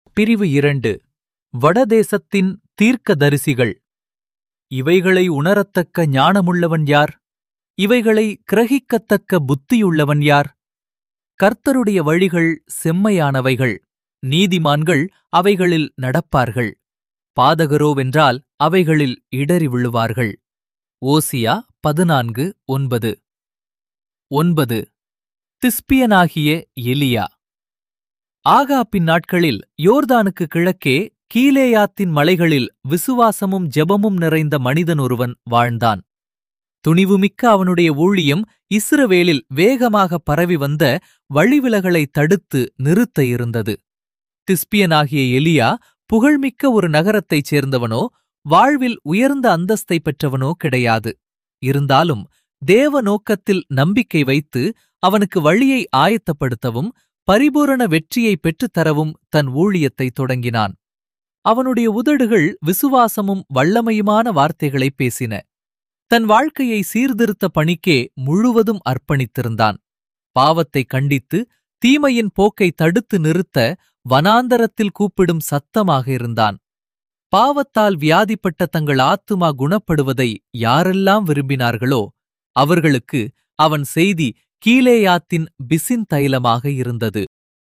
பிரிவு இரண்டு வடதேசத்தின் தீர்க்கதரிசிகள் இவைகளை உணரத்தக்க ஞானமுள்ளவன் யார் இவைகளை கிரகிக்கத்தக்க புத்தியுள்ளவன் யார் கர்த்தருடைய வழிகள் செம்மையானவைகள் நீதிமான்கள் அவைகளில் நடப்பார்கள் பாதகரோவென்றால் அவைகளில் இடறி விழுவார்கள் ஓசியா பதினான்கு ஒன்பது ஒன்பது திஸ்பியனாகிய எலியா ஆகாப்பின் நாட்களில் யோர்தானுக்கு கிழக்கே கீலேயாத்தின் மலைகளில் விசுவாசமும் ஜெபமும் நிறைந்த மனிதன் ஒருவன் வாழ்ந்தான் துணிவுமிக்க அவனுடைய ஊழியம் இஸ்ரவேலில் வேகமாக பரவி வந்த வழிவிலகளை தடுத்து நிறுத்த இருந்தது திஸ்பியனாகிய எலியா புகழ்மிக்க ஒரு நகரத்தைச் சேர்ந்தவனோ வாழ்வில் உயர்ந்த அந்தஸ்தை பெற்றவனோ கிடையாது இருந்தாலும் தேவ நோக்கத்தில் நம்பிக்கை வைத்து அவனுக்கு வழியை ஆயத்தப்படுத்தவும் பரிபூரண வெற்றியை பெற்றுத்தரவும் தன் ஊழியத்தை தொடங்கினான் அவனுடைய உதடுகள் விசுவாசமும் வல்லமையுமான வார்த்தைகளை பேசின தன் வாழ்க்கையை சீர்திருத்த பணிக்கே முழுவதும் அர்ப்பணித்திருந்தான் பாவத்தை கண்டித்து தீமையின் போக்கை தடுத்து நிறுத்த வனாந்தரத்தில் கூப்பிடும் சத்தமாக இருந்தான் பாவத்தால் வியாதிப்பட்ட தங்கள் ஆத்துமா குணப்படுவதை யாரெல்லாம் விரும்பினார்களோ அவர்களுக்கு அவன் செய்தி கீலேயாத்தின் பிசின் தைலமாக இருந்தது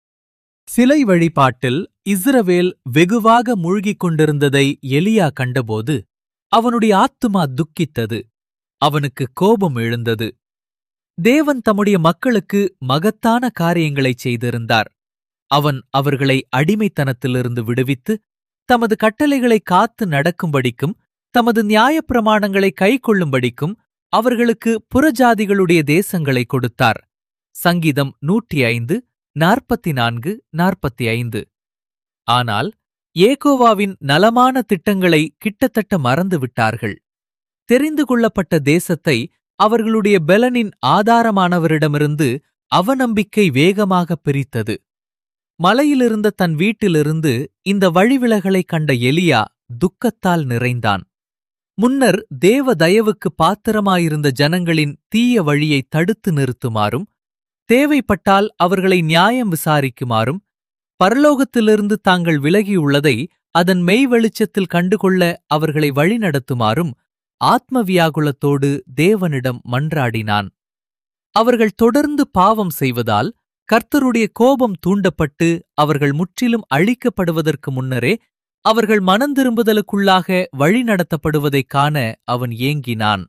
சிலை வழிபாட்டில் இஸ்ரவேல் வெகுவாக மூழ்கிக் கொண்டிருந்ததை எலியா கண்டபோது அவனுடைய ஆத்துமா துக்கித்தது அவனுக்கு கோபம் எழுந்தது தேவன் தம்முடைய மக்களுக்கு மகத்தான காரியங்களைச் செய்திருந்தார் அவன் அவர்களை அடிமைத்தனத்திலிருந்து விடுவித்து தமது கட்டளைகளை காத்து நடக்கும்படிக்கும் தமது நியாயப்பிரமாணங்களை கைக்கொள்ளும்படிக்கும் அவர்களுக்கு புறஜாதிகளுடைய தேசங்களை கொடுத்தார் சங்கீதம் நூற்றி ஐந்து நாற்பத்தி நான்கு நாற்பத்தி ஐந்து ஆனால் ஏகோவாவின் நலமான திட்டங்களை கிட்டத்தட்ட மறந்துவிட்டார்கள் தெரிந்து கொள்ளப்பட்ட தேசத்தை அவர்களுடைய பெலனின் ஆதாரமானவரிடமிருந்து அவநம்பிக்கை வேகமாக பிரித்தது மலையிலிருந்த தன் வீட்டிலிருந்து இந்த வழிவிலகலை கண்ட எலியா துக்கத்தால் நிறைந்தான் முன்னர் தேவ தயவுக்கு பாத்திரமாயிருந்த ஜனங்களின் தீய வழியை தடுத்து நிறுத்துமாறும் தேவைப்பட்டால் அவர்களை நியாயம் விசாரிக்குமாறும் பரலோகத்திலிருந்து தாங்கள் விலகியுள்ளதை அதன் மெய் வெளிச்சத்தில் கண்டுகொள்ள அவர்களை வழிநடத்துமாறும் ஆத்மவியாகுலத்தோடு தேவனிடம் மன்றாடினான் அவர்கள் தொடர்ந்து பாவம் செய்வதால் கர்த்தருடைய கோபம் தூண்டப்பட்டு அவர்கள் முற்றிலும் அழிக்கப்படுவதற்கு முன்னரே அவர்கள் மனந்திரும்புதலுக்குள்ளாக வழிநடத்தப்படுவதைக் காண அவன் ஏங்கினான்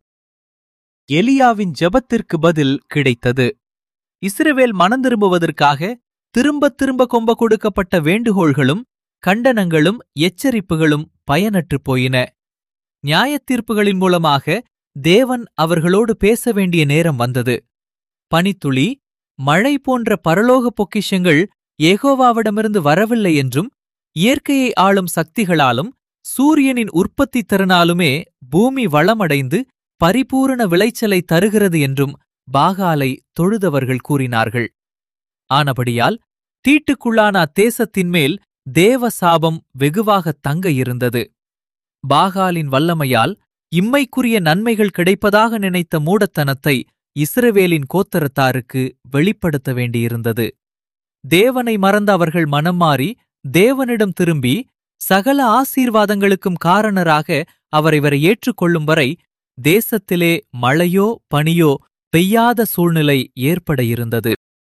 எலியாவின் ஜெபத்திற்கு பதில் கிடைத்தது இஸ்ரவேல் மனந்திரும்புவதற்காக திரும்ப திரும்ப கொம்ப கொடுக்கப்பட்ட வேண்டுகோள்களும் கண்டனங்களும் எச்சரிப்புகளும் பயனற்றுப் போயின நியாயத்தீர்ப்புகளின் மூலமாக தேவன் அவர்களோடு பேச வேண்டிய நேரம் வந்தது பனித்துளி மழை போன்ற பரலோக பொக்கிஷங்கள் ஏகோவாவிடமிருந்து வரவில்லை என்றும் இயற்கையை ஆளும் சக்திகளாலும் சூரியனின் உற்பத்தி திறனாலுமே பூமி வளமடைந்து பரிபூரண விளைச்சலை தருகிறது என்றும் பாகாலை தொழுதவர்கள் கூறினார்கள் ஆனபடியால் தீட்டுக்குள்ளான அத்தேசத்தின் மேல் தேவ சாபம் வெகுவாக தங்க இருந்தது பாகாலின் வல்லமையால் இம்மைக்குரிய நன்மைகள் கிடைப்பதாக நினைத்த மூடத்தனத்தை இஸ்ரவேலின் கோத்தரத்தாருக்கு வெளிப்படுத்த வேண்டியிருந்தது தேவனை மறந்த அவர்கள் மனம் மாறி தேவனிடம் திரும்பி சகல ஆசீர்வாதங்களுக்கும் காரணராக அவரை வரை ஏற்றுக்கொள்ளும் வரை தேசத்திலே மழையோ பனியோ பெய்யாத சூழ்நிலை ஏற்பட இருந்தது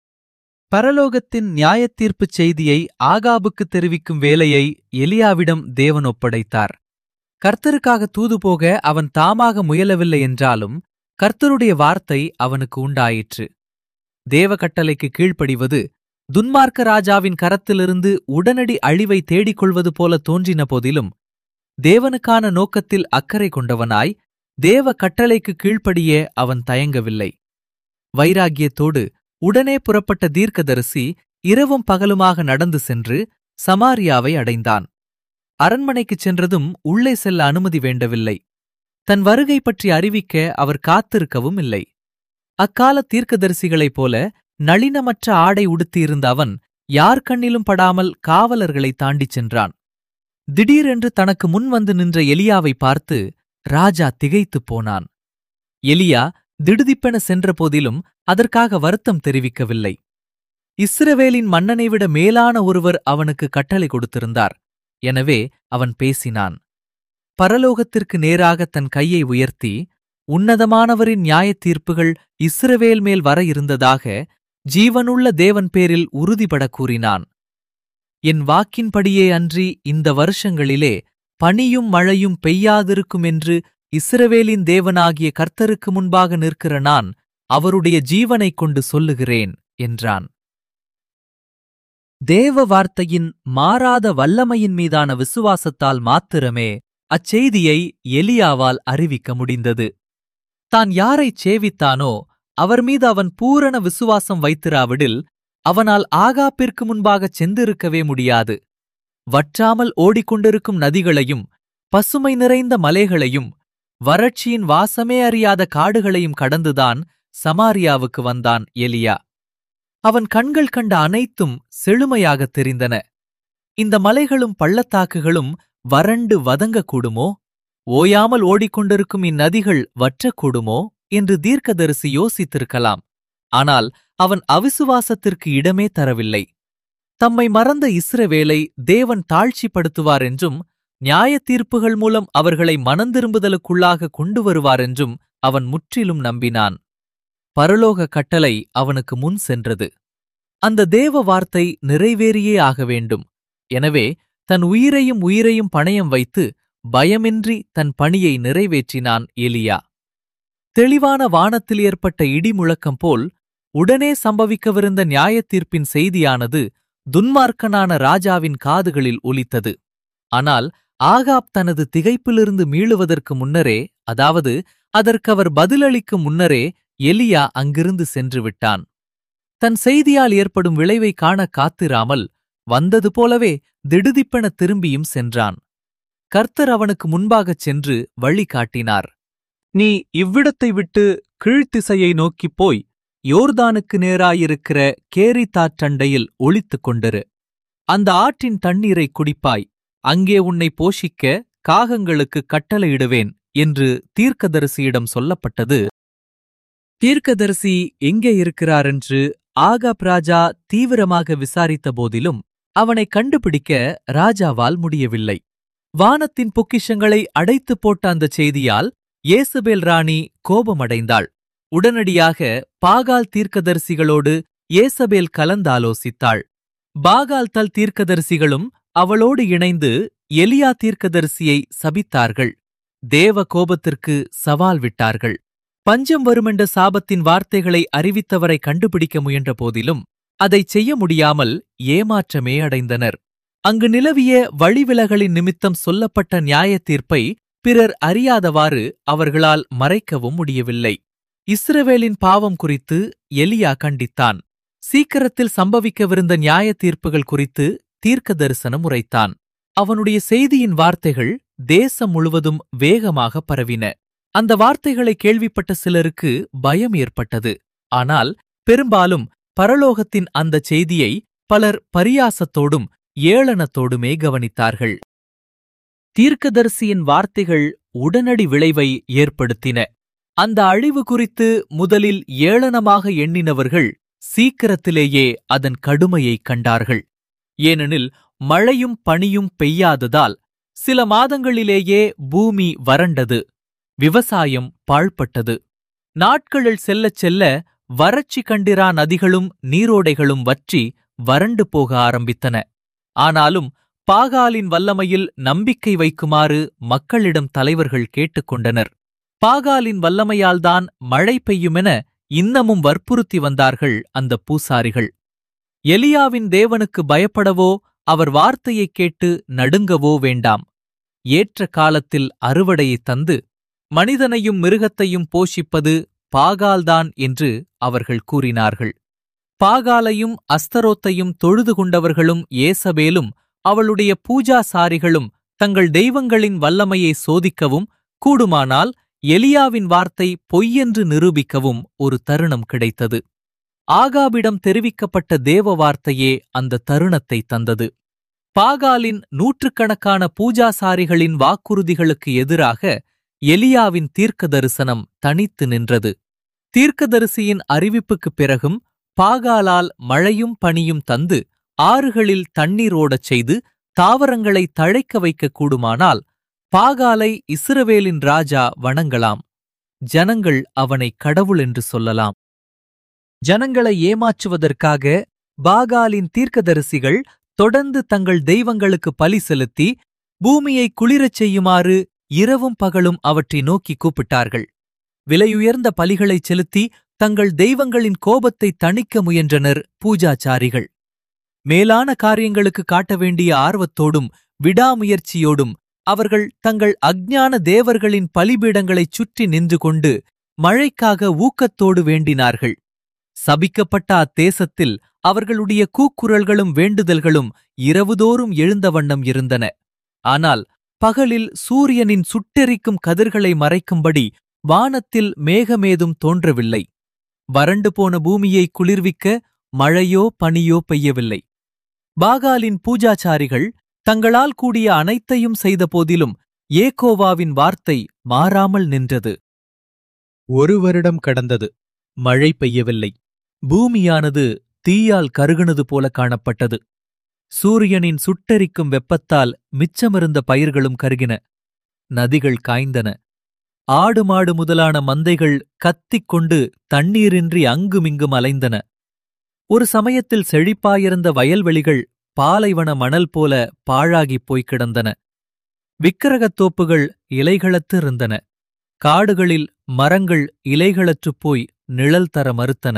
பரலோகத்தின் நியாயத்தீர்ப்புச் செய்தியை ஆகாபுக்கு தெரிவிக்கும் வேலையை எலியாவிடம் தேவன் ஒப்படைத்தார் கர்த்தருக்காக தூது போக அவன் தாமாக முயலவில்லை என்றாலும் கர்த்தருடைய வார்த்தை அவனுக்கு உண்டாயிற்று தேவ கட்டளைக்கு கீழ்ப்படிவது துன்மார்க்க ராஜாவின் கரத்திலிருந்து உடனடி அழிவை தேடிக் கொள்வது போல தோன்றின போதிலும் தேவனுக்கான நோக்கத்தில் அக்கறை கொண்டவனாய் தேவ கட்டளைக்கு கீழ்ப்படிய அவன் தயங்கவில்லை வைராகியத்தோடு உடனே புறப்பட்ட தீர்க்கதரிசி இரவும் பகலுமாக நடந்து சென்று சமாரியாவை அடைந்தான் அரண்மனைக்குச் சென்றதும் உள்ளே செல்ல அனுமதி வேண்டவில்லை தன் வருகை பற்றி அறிவிக்க அவர் காத்திருக்கவும் இல்லை அக்கால தீர்க்கதரிசிகளைப் போல நளினமற்ற ஆடை உடுத்தியிருந்த அவன் யார் கண்ணிலும் படாமல் காவலர்களை தாண்டிச் சென்றான் திடீரென்று தனக்கு முன் வந்து நின்ற எலியாவை பார்த்து ராஜா திகைத்துப் போனான் எலியா திடுதிப்பென சென்ற போதிலும் அதற்காக வருத்தம் தெரிவிக்கவில்லை இஸ்ரவேலின் மன்னனை விட மேலான ஒருவர் அவனுக்கு கட்டளை கொடுத்திருந்தார் எனவே அவன் பேசினான் பரலோகத்திற்கு நேராக தன் கையை உயர்த்தி உன்னதமானவரின் நியாயத் தீர்ப்புகள் இஸ்ரவேல் மேல் வர இருந்ததாக ஜீவனுள்ள தேவன் பேரில் உறுதிபட கூறினான் என் வாக்கின்படியே அன்றி இந்த வருஷங்களிலே பனியும் மழையும் பெய்யாதிருக்கும் என்று இஸ்ரவேலின் தேவனாகிய கர்த்தருக்கு முன்பாக நிற்கிற நான் அவருடைய ஜீவனைக் கொண்டு சொல்லுகிறேன் என்றான் தேவ வார்த்தையின் மாறாத வல்லமையின் மீதான விசுவாசத்தால் மாத்திரமே அச்செய்தியை எலியாவால் அறிவிக்க முடிந்தது தான் யாரைச் சேவித்தானோ அவர் மீது அவன் பூரண விசுவாசம் வைத்திராவிடில் அவனால் ஆகாப்பிற்கு முன்பாகச் சென்றிருக்கவே முடியாது வற்றாமல் ஓடிக்கொண்டிருக்கும் நதிகளையும் பசுமை நிறைந்த மலைகளையும் வறட்சியின் வாசமே அறியாத காடுகளையும் கடந்துதான் சமாரியாவுக்கு வந்தான் எலியா அவன் கண்கள் கண்ட அனைத்தும் செழுமையாகத் தெரிந்தன இந்த மலைகளும் பள்ளத்தாக்குகளும் வறண்டு வதங்கக்கூடுமோ ஓயாமல் ஓடிக்கொண்டிருக்கும் இந்நதிகள் வற்றக்கூடுமோ என்று தீர்க்கதரிசி யோசித்திருக்கலாம் ஆனால் அவன் அவிசுவாசத்திற்கு இடமே தரவில்லை தம்மை மறந்த இஸ்ரவேலை தேவன் தாழ்ச்சிப்படுத்துவார் என்றும் நியாயத் தீர்ப்புகள் மூலம் அவர்களை மனந்திரும்புதலுக்குள்ளாக கொண்டு வருவார் என்றும் அவன் முற்றிலும் நம்பினான் பரலோக கட்டளை அவனுக்கு முன் சென்றது அந்த தேவ வார்த்தை நிறைவேறியே ஆக வேண்டும் எனவே தன் உயிரையும் உயிரையும் பணயம் வைத்து பயமின்றி தன் பணியை நிறைவேற்றினான் எலியா தெளிவான வானத்தில் ஏற்பட்ட இடி முழக்கம் போல் உடனே சம்பவிக்கவிருந்த நியாயத் தீர்ப்பின் செய்தியானது துன்மார்க்கனான ராஜாவின் காதுகளில் ஒலித்தது ஆனால் ஆகாப் தனது திகைப்பிலிருந்து மீளுவதற்கு முன்னரே அதாவது அதற்கு அவர் பதிலளிக்கும் முன்னரே எலியா அங்கிருந்து சென்று விட்டான் தன் செய்தியால் ஏற்படும் விளைவை காண காத்திராமல் வந்தது போலவே திடுதிப்பென திரும்பியும் சென்றான் கர்த்தர் அவனுக்கு முன்பாகச் சென்று வழி காட்டினார் நீ இவ்விடத்தை விட்டு கீழ்த்திசையை நோக்கிப் போய் யோர்தானுக்கு நேராயிருக்கிற கேரித்தாற்றண்டையில் ஒளித்துக் கொண்டிரு அந்த ஆற்றின் தண்ணீரை குடிப்பாய் அங்கே உன்னை போஷிக்க காகங்களுக்கு கட்டளையிடுவேன் என்று தீர்க்கதரிசியிடம் சொல்லப்பட்டது தீர்க்கதரிசி எங்கே இருக்கிறார் என்று ஆகாப் ராஜா தீவிரமாக விசாரித்த போதிலும் அவனை கண்டுபிடிக்க ராஜாவால் முடியவில்லை வானத்தின் பொக்கிஷங்களை அடைத்துப் போட்ட அந்த செய்தியால் ஏசபேல் ராணி கோபமடைந்தாள் உடனடியாக பாகால் தீர்க்கதரிசிகளோடு ஏசபேல் கலந்தாலோசித்தாள் பாகால் தல் தீர்க்கதரிசிகளும் அவளோடு இணைந்து எலியா தீர்க்கதரிசியை சபித்தார்கள் தேவ கோபத்திற்கு சவால் விட்டார்கள் பஞ்சம் வருமென்ற சாபத்தின் வார்த்தைகளை அறிவித்தவரை கண்டுபிடிக்க முயன்ற போதிலும் அதைச் செய்ய முடியாமல் ஏமாற்றமே அடைந்தனர் அங்கு நிலவிய வழிவிலகலின் நிமித்தம் சொல்லப்பட்ட நியாயத் தீர்ப்பை பிறர் அறியாதவாறு அவர்களால் மறைக்கவும் முடியவில்லை இஸ்ரவேலின் பாவம் குறித்து எலியா கண்டித்தான் சீக்கிரத்தில் சம்பவிக்கவிருந்த நியாயத் தீர்ப்புகள் குறித்து தீர்க்க தரிசனம் உரைத்தான் அவனுடைய செய்தியின் வார்த்தைகள் தேசம் முழுவதும் வேகமாக பரவின அந்த வார்த்தைகளை கேள்விப்பட்ட சிலருக்கு பயம் ஏற்பட்டது ஆனால் பெரும்பாலும் பரலோகத்தின் அந்த செய்தியை பலர் பரியாசத்தோடும் ஏளனத்தோடுமே கவனித்தார்கள் தீர்க்கதரிசியின் வார்த்தைகள் உடனடி விளைவை ஏற்படுத்தின அந்த அழிவு குறித்து முதலில் ஏளனமாக எண்ணினவர்கள் சீக்கிரத்திலேயே அதன் கடுமையைக் கண்டார்கள் ஏனெனில் மழையும் பனியும் பெய்யாததால் சில மாதங்களிலேயே பூமி வறண்டது விவசாயம் பாழ்பட்டது நாட்களில் செல்லச் செல்ல வறட்சி கண்டிரா நதிகளும் நீரோடைகளும் வற்றி வறண்டு போக ஆரம்பித்தன ஆனாலும் பாகாலின் வல்லமையில் நம்பிக்கை வைக்குமாறு மக்களிடம் தலைவர்கள் கேட்டுக்கொண்டனர் பாகாலின் வல்லமையால்தான் மழை பெய்யுமென இன்னமும் வற்புறுத்தி வந்தார்கள் அந்த பூசாரிகள் எலியாவின் தேவனுக்கு பயப்படவோ அவர் வார்த்தையைக் கேட்டு நடுங்கவோ வேண்டாம் ஏற்ற காலத்தில் அறுவடையைத் தந்து மனிதனையும் மிருகத்தையும் போஷிப்பது பாகால்தான் என்று அவர்கள் கூறினார்கள் பாகாலையும் அஸ்தரோத்தையும் தொழுது கொண்டவர்களும் ஏசபேலும் அவளுடைய பூஜாசாரிகளும் தங்கள் தெய்வங்களின் வல்லமையை சோதிக்கவும் கூடுமானால் எலியாவின் வார்த்தை பொய்யென்று நிரூபிக்கவும் ஒரு தருணம் கிடைத்தது ஆகாபிடம் தெரிவிக்கப்பட்ட தேவ வார்த்தையே அந்த தருணத்தை தந்தது பாகாலின் நூற்றுக்கணக்கான பூஜாசாரிகளின் வாக்குறுதிகளுக்கு எதிராக எலியாவின் தீர்க்க தரிசனம் தனித்து நின்றது தீர்க்கதரிசியின் அறிவிப்புக்குப் பிறகும் பாகாலால் மழையும் பனியும் தந்து ஆறுகளில் தண்ணீர் ஓடச் செய்து தாவரங்களை தழைக்க வைக்கக் கூடுமானால் பாகாலை இஸ்ரவேலின் ராஜா வணங்கலாம் ஜனங்கள் அவனை கடவுள் என்று சொல்லலாம் ஜனங்களை ஏமாற்றுவதற்காக பாகாலின் தீர்க்கதரிசிகள் தொடர்ந்து தங்கள் தெய்வங்களுக்கு பலி செலுத்தி பூமியை குளிரச் செய்யுமாறு இரவும் பகலும் அவற்றை நோக்கி கூப்பிட்டார்கள் விலையுயர்ந்த பலிகளைச் செலுத்தி தங்கள் தெய்வங்களின் கோபத்தை தணிக்க முயன்றனர் பூஜாச்சாரிகள் மேலான காரியங்களுக்கு காட்ட வேண்டிய ஆர்வத்தோடும் விடாமுயற்சியோடும் அவர்கள் தங்கள் அஞ்ஞான தேவர்களின் பலிபீடங்களைச் சுற்றி நின்று கொண்டு மழைக்காக ஊக்கத்தோடு வேண்டினார்கள் சபிக்கப்பட்ட அத்தேசத்தில் அவர்களுடைய கூக்குரல்களும் வேண்டுதல்களும் இரவுதோறும் எழுந்த வண்ணம் இருந்தன ஆனால் பகலில் சூரியனின் சுட்டெரிக்கும் கதிர்களை மறைக்கும்படி வானத்தில் மேகமேதும் தோன்றவில்லை வறண்டு போன பூமியை குளிர்விக்க மழையோ பனியோ பெய்யவில்லை பாகாலின் பூஜாச்சாரிகள் தங்களால் கூடிய அனைத்தையும் செய்த போதிலும் ஏகோவாவின் வார்த்தை மாறாமல் நின்றது ஒரு வருடம் கடந்தது மழை பெய்யவில்லை பூமியானது தீயால் கருகுனது போல காணப்பட்டது சூரியனின் சுட்டெரிக்கும் வெப்பத்தால் மிச்சமிருந்த பயிர்களும் கருகின நதிகள் காய்ந்தன ஆடு மாடு முதலான மந்தைகள் கத்திக் கொண்டு தண்ணீரின்றி அங்குமிங்கும் அலைந்தன ஒரு சமயத்தில் செழிப்பாயிருந்த வயல்வெளிகள் பாலைவன மணல் போல பாழாகிப் போய்க் கிடந்தன விக்கிரகத் தோப்புகள் இலைகளற்று இருந்தன காடுகளில் மரங்கள் இலைகளற்றுப் போய் நிழல் தர மறுத்தன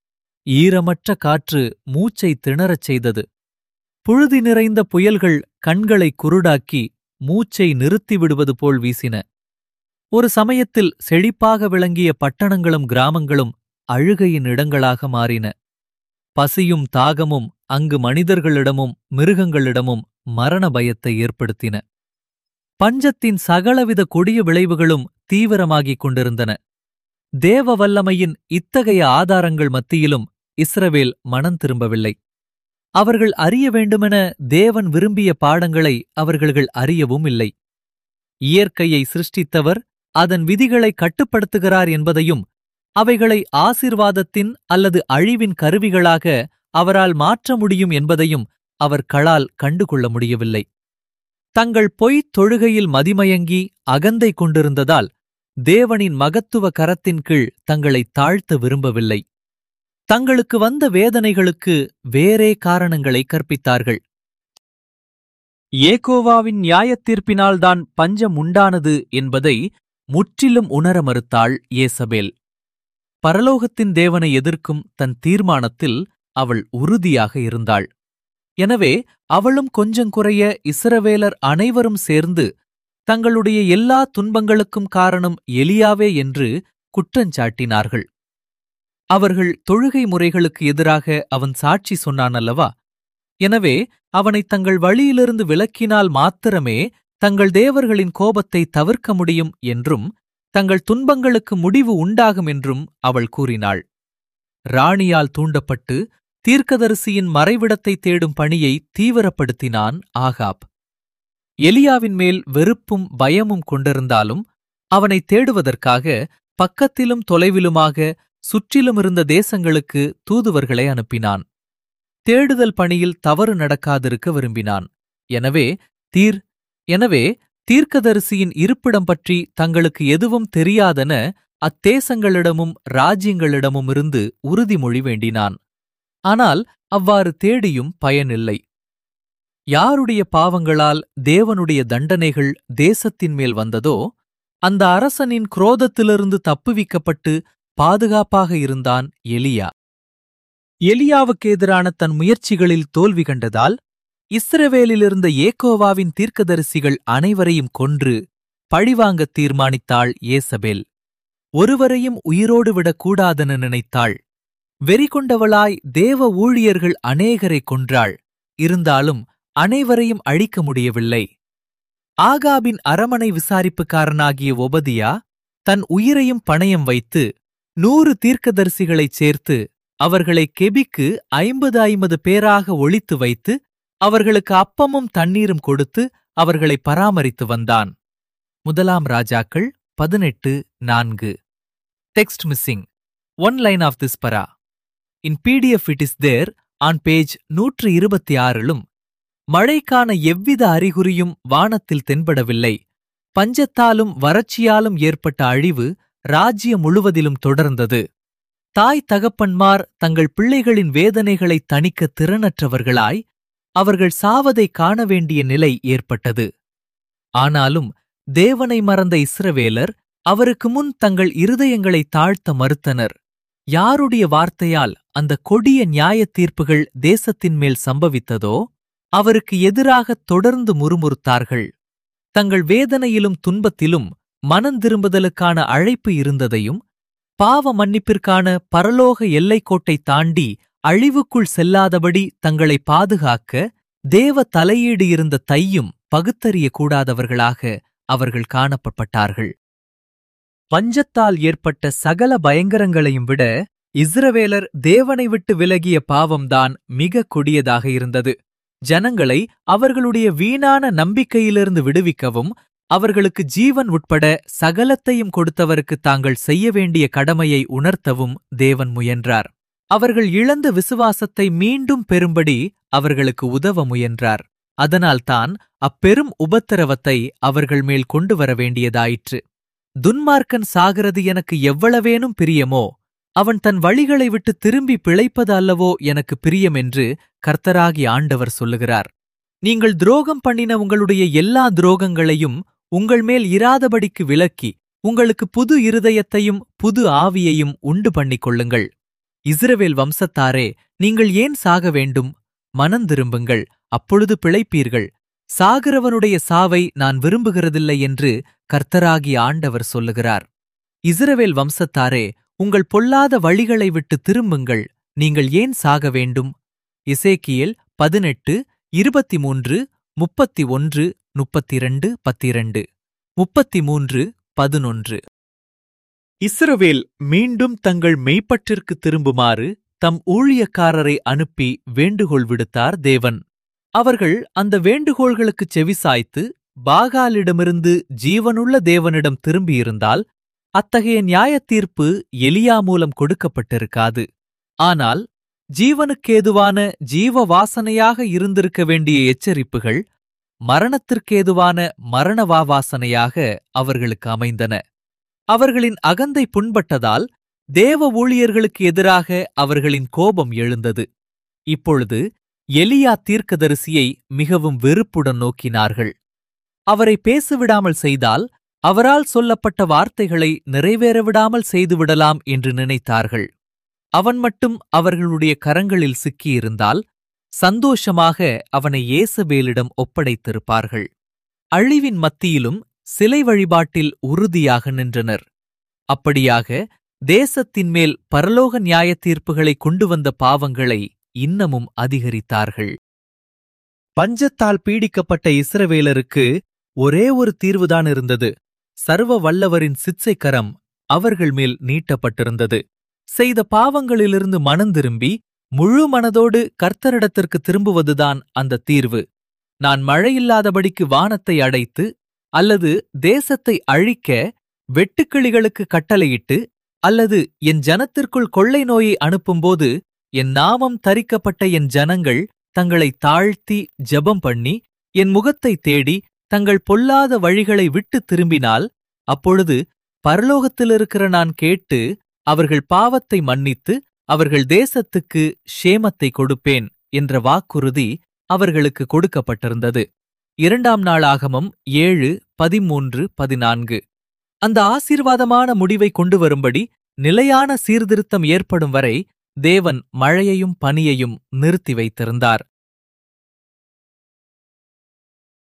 ஈரமற்ற காற்று மூச்சை திணறச் செய்தது புழுதி நிறைந்த புயல்கள் கண்களை குருடாக்கி மூச்சை நிறுத்திவிடுவது போல் வீசின ஒரு சமயத்தில் செழிப்பாக விளங்கிய பட்டணங்களும் கிராமங்களும் அழுகையின் இடங்களாக மாறின பசியும் தாகமும் அங்கு மனிதர்களிடமும் மிருகங்களிடமும் மரண பயத்தை ஏற்படுத்தின பஞ்சத்தின் சகலவித கொடிய விளைவுகளும் தீவிரமாகிக் கொண்டிருந்தன தேவ வல்லமையின் இத்தகைய ஆதாரங்கள் மத்தியிலும் இஸ்ரவேல் மனம் திரும்பவில்லை அவர்கள் அறிய வேண்டுமென தேவன் விரும்பிய பாடங்களை அவர்கள் அறியவும் இல்லை இயற்கையை சிருஷ்டித்தவர் அதன் விதிகளை கட்டுப்படுத்துகிறார் என்பதையும் அவைகளை ஆசிர்வாதத்தின் அல்லது அழிவின் கருவிகளாக அவரால் மாற்ற முடியும் என்பதையும் அவர் களால் கண்டுகொள்ள முடியவில்லை தங்கள் பொய்த் தொழுகையில் மதிமயங்கி அகந்தை கொண்டிருந்ததால் தேவனின் மகத்துவ கரத்தின் கீழ் தங்களை தாழ்த்த விரும்பவில்லை தங்களுக்கு வந்த வேதனைகளுக்கு வேறே காரணங்களை கற்பித்தார்கள் ஏகோவாவின் நியாயத்தீர்ப்பினால்தான் பஞ்சம் உண்டானது என்பதை முற்றிலும் உணர மறுத்தாள் ஏசபேல் பரலோகத்தின் தேவனை எதிர்க்கும் தன் தீர்மானத்தில் அவள் உறுதியாக இருந்தாள் எனவே அவளும் கொஞ்சம் குறைய இஸ்ரவேலர் அனைவரும் சேர்ந்து தங்களுடைய எல்லா துன்பங்களுக்கும் காரணம் எலியாவே என்று குற்றஞ்சாட்டினார்கள் அவர்கள் தொழுகை முறைகளுக்கு எதிராக அவன் சாட்சி சொன்னான் அல்லவா எனவே அவனை தங்கள் வழியிலிருந்து விலக்கினால் மாத்திரமே தங்கள் தேவர்களின் கோபத்தை தவிர்க்க முடியும் என்றும் தங்கள் துன்பங்களுக்கு முடிவு உண்டாகும் என்றும் அவள் கூறினாள் ராணியால் தூண்டப்பட்டு தீர்க்கதரிசியின் மறைவிடத்தை தேடும் பணியை தீவிரப்படுத்தினான் ஆகாப் எலியாவின் மேல் வெறுப்பும் பயமும் கொண்டிருந்தாலும் அவனை தேடுவதற்காக பக்கத்திலும் தொலைவிலுமாக சுற்றிலும் இருந்த தேசங்களுக்கு தூதுவர்களை அனுப்பினான் தேடுதல் பணியில் தவறு நடக்காதிருக்க விரும்பினான் எனவே தீர் எனவே தீர்க்கதரிசியின் இருப்பிடம் பற்றி தங்களுக்கு எதுவும் தெரியாதென அத்தேசங்களிடமும் ராஜ்யங்களிடமும் இருந்து உறுதிமொழி வேண்டினான் ஆனால் அவ்வாறு தேடியும் பயனில்லை யாருடைய பாவங்களால் தேவனுடைய தண்டனைகள் தேசத்தின் மேல் வந்ததோ அந்த அரசனின் குரோதத்திலிருந்து தப்புவிக்கப்பட்டு பாதுகாப்பாக இருந்தான் எலியா எலியாவுக்கு எதிரான தன் முயற்சிகளில் தோல்வி கண்டதால் இஸ்ரவேலிலிருந்த ஏகோவாவின் தீர்க்கதரிசிகள் அனைவரையும் கொன்று பழிவாங்கத் தீர்மானித்தாள் ஏசபேல் ஒருவரையும் உயிரோடு விடக்கூடாதென நினைத்தாள் வெறிகொண்டவளாய் தேவ ஊழியர்கள் அநேகரை கொன்றாள் இருந்தாலும் அனைவரையும் அழிக்க முடியவில்லை ஆகாபின் அரமனை விசாரிப்புக்காரனாகிய ஒபதியா தன் உயிரையும் பணயம் வைத்து நூறு தீர்க்கதரிசிகளைச் சேர்த்து அவர்களை கெபிக்கு ஐம்பது ஐம்பது பேராக ஒளித்து வைத்து அவர்களுக்கு அப்பமும் தண்ணீரும் கொடுத்து அவர்களை பராமரித்து வந்தான் முதலாம் ராஜாக்கள் பதினெட்டு நான்கு text missing one line of this para in PDF it is there on page நூற்று இருபத்தி ஆறிலும் மழைக்கான எவ்வித அறிகுறியும் வானத்தில் தென்படவில்லை பஞ்சத்தாலும் வறட்சியாலும் ஏற்பட்ட அழிவு ராஜ்யம் முழுவதிலும் தொடர்ந்தது தாய் தகப்பன்மார் தங்கள் பிள்ளைகளின் வேதனைகளை தணிக்க திறனற்றவர்களாய் அவர்கள் சாவதை காண வேண்டிய நிலை ஏற்பட்டது ஆனாலும் தேவனை மறந்த இஸ்ரவேலர் அவருக்கு முன் தங்கள் இருதயங்களை தாழ்த்த மறுத்தனர் யாருடைய வார்த்தையால் அந்த கொடிய நியாயத் தீர்ப்புகள் தேசத்தின் மேல் சம்பவித்ததோ அவருக்கு எதிராகத் தொடர்ந்து முறுமுறுத்தார்கள் தங்கள் வேதனையிலும் துன்பத்திலும் மனந்திரும்புதலுக்கான அழைப்பு இருந்ததையும் பாவ மன்னிப்பிற்கான பரலோக எல்லைக்கோட்டை தாண்டி அழிவுக்குள் செல்லாதபடி தங்களை பாதுகாக்க தேவ தலையீடு இருந்த தையும் பகுத்தறிய கூடாதவர்களாக அவர்கள் காணப்பட்டார்கள் பஞ்சத்தால் ஏற்பட்ட சகல பயங்கரங்களையும் விட இஸ்ரவேலர் தேவனை விட்டு விலகிய பாவம்தான் மிக கொடியதாக இருந்தது ஜனங்களை அவர்களுடைய வீணான நம்பிக்கையிலிருந்து விடுவிக்கவும் அவர்களுக்கு ஜீவன் உட்பட சகலத்தையும் கொடுத்தவருக்கு தாங்கள் செய்ய வேண்டிய கடமையை உணர்த்தவும் தேவன் முயன்றார் அவர்கள் இழந்த விசுவாசத்தை மீண்டும் பெறும்படி அவர்களுக்கு உதவ முயன்றார் அதனால்தான் அப்பெரும் உபத்திரவத்தை அவர்கள் மேல் கொண்டு வர வேண்டியதாயிற்று துன்மார்க்கன் சாகிறது எனக்கு எவ்வளவேனும் பிரியமோ அவன் தன் வழிகளை விட்டு திரும்பி பிழைப்பது அல்லவோ எனக்கு பிரியம் என்று கர்த்தராகி ஆண்டவர் சொல்லுகிறார் நீங்கள் துரோகம் பண்ணின உங்களுடைய எல்லா துரோகங்களையும் உங்கள் மேல் இராதபடிக்கு விலக்கி உங்களுக்கு புது இருதயத்தையும் புது ஆவியையும் உண்டு பண்ணிக் கொள்ளுங்கள் இஸ்ரவேல் வம்சத்தாரே நீங்கள் ஏன் சாக வேண்டும் மனந்திரும்புங்கள் அப்பொழுது பிழைப்பீர்கள் சாகிறவனுடைய சாவை நான் விரும்புகிறதில்லை என்று கர்த்தராகி ஆண்டவர் சொல்லுகிறார் இஸ்ரவேல் வம்சத்தாரே உங்கள் பொல்லாத வழிகளை விட்டு திரும்புங்கள் நீங்கள் ஏன் சாக வேண்டும் இசேக்கியேல் பதினெட்டு இருபத்தி மூன்று முப்பத்தி ஒன்று முப்பத்திரண்டு பத்திரண்டு முப்பத்தி மூன்று பதினொன்று இஸ்ரவேல் மீண்டும் தங்கள் மெய்ப்பற்றிற்கு திரும்புமாறு தம் ஊழியக்காரரை அனுப்பி வேண்டுகோள் விடுத்தார் தேவன் அவர்கள் அந்த வேண்டுகோள்களுக்குச் செவிசாய்த்து பாகாலிடமிருந்து ஜீவனுள்ள தேவனிடம் திரும்பியிருந்தால் அத்தகைய நியாயத்தீர்ப்பு எலியா மூலம் கொடுக்கப்பட்டிருக்காது ஆனால் ஜீவனுக்கேதுவான ஜீவ வாசனையாக இருந்திருக்க வேண்டிய எச்சரிப்புகள் மரணத்திற்கேதுவான மரணவா வாசனையாக அவர்களுக்கு அமைந்தன அவர்களின் அகந்தை புண்பட்டதால் தேவ ஊழியர்களுக்கு எதிராக அவர்களின் கோபம் எழுந்தது இப்பொழுது எலியா தீர்க்கதரிசியை மிகவும் வெறுப்புடன் நோக்கினார்கள் அவரை பேசவிடாமல் செய்தால் அவரால் சொல்லப்பட்ட வார்த்தைகளை நிறைவேறவிடாமல் செய்துவிடலாம் என்று நினைத்தார்கள் அவன் மட்டும் அவர்களுடைய கரங்களில் சிக்கியிருந்தால் சந்தோஷமாக அவனை ஏசபேலிடம் ஒப்படைத்திருப்பார்கள் அழிவின் மத்தியிலும் சிலை வழிபாட்டில் உறுதியாக நின்றனர் அப்படியாக தேசத்தின் மேல் பரலோக நியாயத் தீர்ப்புகளை கொண்டு வந்த பாவங்களை இன்னமும் அதிகரித்தார்கள் பஞ்சத்தால் பீடிக்கப்பட்ட இஸ்ரவேலருக்கு ஒரே ஒரு தீர்வுதான் இருந்தது சர்வ வல்லவரின் சிற்சை கரம் அவர்கள் மேல் நீட்டப்பட்டிருந்தது செய்த பாவங்களிலிருந்து மனந்திரும்பி முழு மனதோடு கர்த்தரிடத்திற்கு திரும்புவதுதான் அந்த தீர்வு நான் மழையில்லாதபடிக்கு வானத்தை அடைத்து அல்லது தேசத்தை அழிக்க வெட்டுக்கிளிகளுக்கு கட்டளையிட்டு அல்லது என் ஜனத்திற்குள் கொள்ளை நோயை அனுப்பும்போது என் நாமம் தரிக்கப்பட்ட என் ஜனங்கள் தங்களை தாழ்த்தி ஜெபம் பண்ணி என் முகத்தை தேடி தங்கள் பொல்லாத வழிகளை விட்டு திரும்பினால் அப்பொழுது பரலோகத்திலிருக்கிற நான் கேட்டு அவர்கள் பாவத்தை மன்னித்து அவர்கள் தேசத்துக்கு ஷேமத்தை கொடுப்பேன் என்ற வாக்குறுதி அவர்களுக்கு கொடுக்கப்பட்டிருந்தது இரண்டாம் நாள் ஆகமம் ஏழு பதிமூன்று பதினான்கு அந்த ஆசீர்வாதமான முடிவை கொண்டு வரும்படி நிலையான சீர்திருத்தம் ஏற்படும் வரை தேவன் மழையையும் பனியையும் நிறுத்தி வைத்திருந்தார்